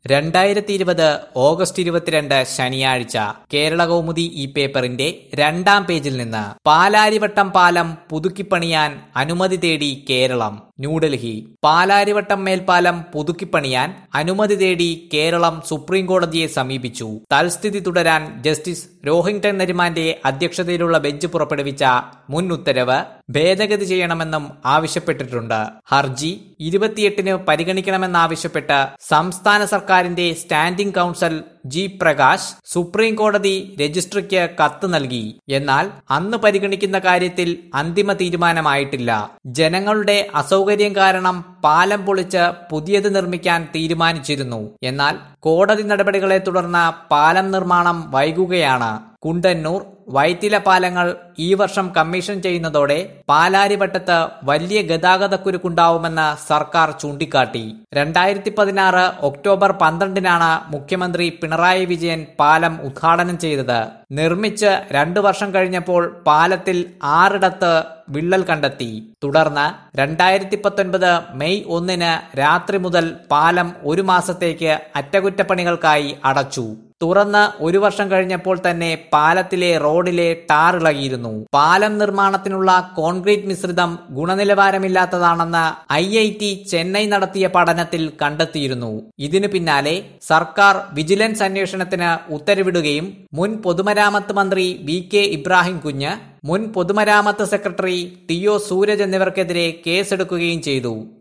രണ്ടായിരത്തി ഇരുപത് ഓഗസ്റ്റ് ഇരുപത്തിരണ്ട് ശനിയാഴ്ച കേരള കൗമുദി ഈ പേപ്പറിന്റെ രണ്ടാം പേജിൽ നിന്ന് പാലാരിവട്ടം പാലം പുതുക്കിപ്പണിയാൻ അനുമതി തേടി കേരളം ന്യൂഡൽഹി പാലാരിവട്ടം മേൽപ്പാലം പുതുക്കിപ്പണിയാൻ അനുമതി തേടി കേരളം സുപ്രീം കോടതിയെ സമീപിച്ചു തൽസ്ഥിതി തുടരാൻ ജസ്റ്റിസ് രോഹിംഗ്ടൺ നരിമാന്റെ അധ്യക്ഷതയിലുള്ള ബെഞ്ച് പുറപ്പെടുവിച്ച മുൻ ഉത്തരവ് ഭേദഗതി ചെയ്യണമെന്നും ആവശ്യപ്പെട്ടിട്ടുണ്ട് ഹർജി ഇരുപത്തിയെട്ടിന് പരിഗണിക്കണമെന്നാവശ്യപ്പെട്ട് സംസ്ഥാന സർക്കാരിന്റെ standing council G Prakash supreme കോടതി രജിസ്ട്രിക്ക് കത്ത് നൽകി എന്നാൽ അന്ന് പരിഗണിക്കുന്ന കാര്യത്തിൽ അന്തിമ തീരുമാനമായിട്ടില്ല ജനങ്ങളുടെ അസൗകര്യം കാരണം പാലം പൊളിച്ച് പുതിയത് നിർമ്മിക്കാൻ തീരുമാനിച്ചിരുന്നു എന്നാൽ കോടതി നടപടികളെ തുടർന്ന് പാലം നിർമ്മാണം വൈകുകയാണ് കുണ്ടന്നൂർ വൈറ്റില പാലങ്ങൾ ഈ വർഷം കമ്മീഷൻ ചെയ്യുന്നതോടെ പാലാരിവട്ടത്ത് വലിയ ഗതാഗതക്കുരുക്കുണ്ടാവുമെന്ന് സർക്കാർ ചൂണ്ടിക്കാട്ടി രണ്ടായിരത്തി പതിനാറ് ഒക്ടോബർ പന്ത്രണ്ടിനാണ് മുഖ്യമന്ത്രി പിണറായി വിജയൻ പാലം ഉദ്ഘാടനം ചെയ്തത് നിർമ്മിച്ച് രണ്ടു വർഷം കഴിഞ്ഞപ്പോൾ പാലത്തിൽ ആറിടത്ത് വിള്ളൽ കണ്ടെത്തി തുടർന്ന് രണ്ടായിരത്തി പത്തൊൻപത് മെയ് ഒന്നിന് രാത്രി മുതൽ പാലം ഒരു മാസത്തേക്ക് അറ്റകുറ്റപ്പണികൾക്കായി അടച്ചു തുറന്ന് ഒരു വർഷം കഴിഞ്ഞപ്പോൾ തന്നെ പാലത്തിലെ റോഡിലെ ടാർ ഇളകിയിരുന്നു പാലം നിർമ്മാണത്തിനുള്ള കോൺക്രീറ്റ് മിശ്രിതം ഗുണനിലവാരമില്ലാത്തതാണെന്ന് ഐ ഐ ടി ചെന്നൈ നടത്തിയ പഠനത്തിൽ കണ്ടെത്തിയിരുന്നു ഇതിനു പിന്നാലെ സർക്കാർ വിജിലൻസ് അന്വേഷണത്തിന് ഉത്തരവിടുകയും മുൻ പൊതുമരാമത്ത് മന്ത്രി വി കെ ഇബ്രാഹിം കുഞ്ഞ് മുൻ പൊതുമരാമത്ത് സെക്രട്ടറി ടി ഒ സൂരജ് എന്നിവർക്കെതിരെ കേസെടുക്കുകയും ചെയ്തു